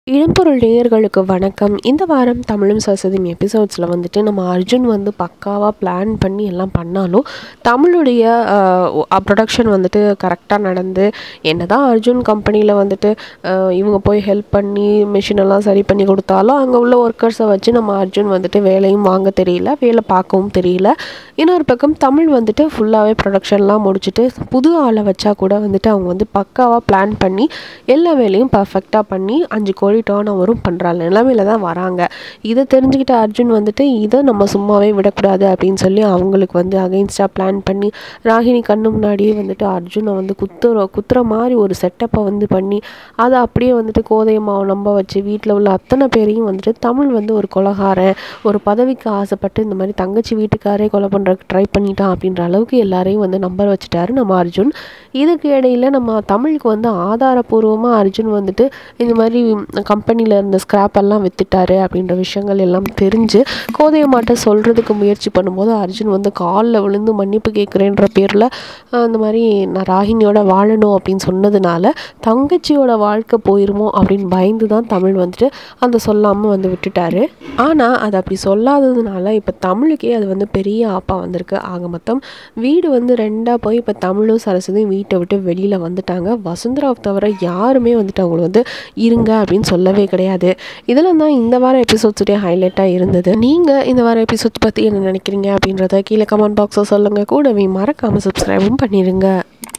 இடம்பொருள் நேயர்களுக்கு வணக்கம் இந்த வாரம் தமிழும் சரஸ்வதியும் எபிசோட்ஸில் வந்துட்டு நம்ம அர்ஜுன் வந்து பக்காவாக பிளான் பண்ணி எல்லாம் பண்ணாலும் தமிழுடைய ப்ரொடக்ஷன் வந்துட்டு கரெக்டாக நடந்து என்னதான் அர்ஜுன் கம்பெனியில் வந்துட்டு அஹ், இவங்க போய் ஹெல்ப் பண்ணி மிஷின் எல்லாம் சரி பண்ணி கொடுத்தாலும் அங்கே உள்ள ஒர்க்கர்ஸை வச்சு நம்ம அர்ஜுன் வந்துட்டு வேலையும் வாங்க தெரியல வேலை பார்க்கவும் தெரியல இன்னொரு பக்கம் தமிழ் வந்துட்டு ஃபுல்லாகவே ப்ரொடக்ஷன்லாம் முடிச்சுட்டு புது ஆளை வச்சா கூட வந்துட்டு அவங்க வந்து பக்காவாக பிளான் பண்ணி எல்லா வேலையும் பர்ஃபெக்டாக பண்ணி அஞ்சு கோடி டேர்ன் ஓவரும் பண்ணுற நிலமையில தான் வராங்க இதை தெரிஞ்சுக்கிட்ட அர்ஜுன் வந்துட்டு இதை நம்ம சும்மாவே விடக்கூடாது அப்படின்னு சொல்லி அவங்களுக்கு வந்து அகைன்ஸ்டாக பிளான் பண்ணி ராகினி கண்ணு முன்னாடியே வந்துட்டு அர்ஜுனை வந்து குத்துற குத்துற மாதிரி ஒரு செட்டப்பை வந்து பண்ணி அதை அப்படியே வந்துட்டு கோதையம்மாவை நம்ப வச்சு வீட்டில் உள்ள அத்தனை பேரையும் வந்துட்டு தமிழ் வந்து ஒரு கொலகாரன் ஒரு பதவிக்கு ஆசைப்பட்டு இந்த மாதிரி தங்கச்சி வீட்டுக்காரே கொலை பண்ணுறதுக்கு ட்ரை பண்ணிட்டான் அப்படின்ற அளவுக்கு எல்லாரையும் வந்து நம்பர் வச்சுட்டாரு நம்ம அர்ஜுன் இதுக்கு இடையில நம்ம தமிழுக்கு வந்து ஆதாரபூர்வமாக அர்ஜுன் வந்துட்டு இந்த மாதிரி கம்பெனியில் இருந்த ஸ்கிராப் எல்லாம் வித்துட்டாரு அப்படின்ற விஷயங்கள் எல்லாம் தெரிஞ்சு கோதையம்மாட்ட சொல்கிறதுக்கு முயற்சி பண்ணும்போது அர்ஜுன் வந்து காலில் விழுந்து மன்னிப்பு கேட்குறேன்ற பேரில் அந்த மாதிரி நான் ராகினியோட வாழணும் அப்படின்னு சொன்னதுனால தங்கச்சியோட வாழ்க்கை போயிருமோ அப்படின்னு பயந்து தான் தமிழ் வந்துட்டு அந்த சொல்லாமல் வந்து விட்டுட்டாரு ஆனால் அது அப்படி சொல்லாததுனால இப்போ தமிழுக்கே அது வந்து பெரிய ஆப்பா வந்திருக்கு ஆக மொத்தம் வீடு வந்து ரெண்டாக போய் இப்போ தமிழும் சரஸ்வதியும் வீட்டை விட்டு வெளியில் வந்துட்டாங்க வசுந்தராவை தவிர யாருமே வந்துட்டு அவங்களை வந்து இருங்க அப்படின்னு சொல்லவே கிடையாது இதெல்லாம் தான் இந்த வார எபிசோட்ஸுடைய ஹைலைட்டாக இருந்தது நீங்கள் இந்த வார எபிசோட்ஸ் பற்றி என்ன நினைக்கிறீங்க அப்படின்றத கீழே கமெண்ட் பாக்ஸில் சொல்லுங்கள் கூடவே மறக்காமல் சப்ஸ்கிரைபும் பண்ணிடுங்க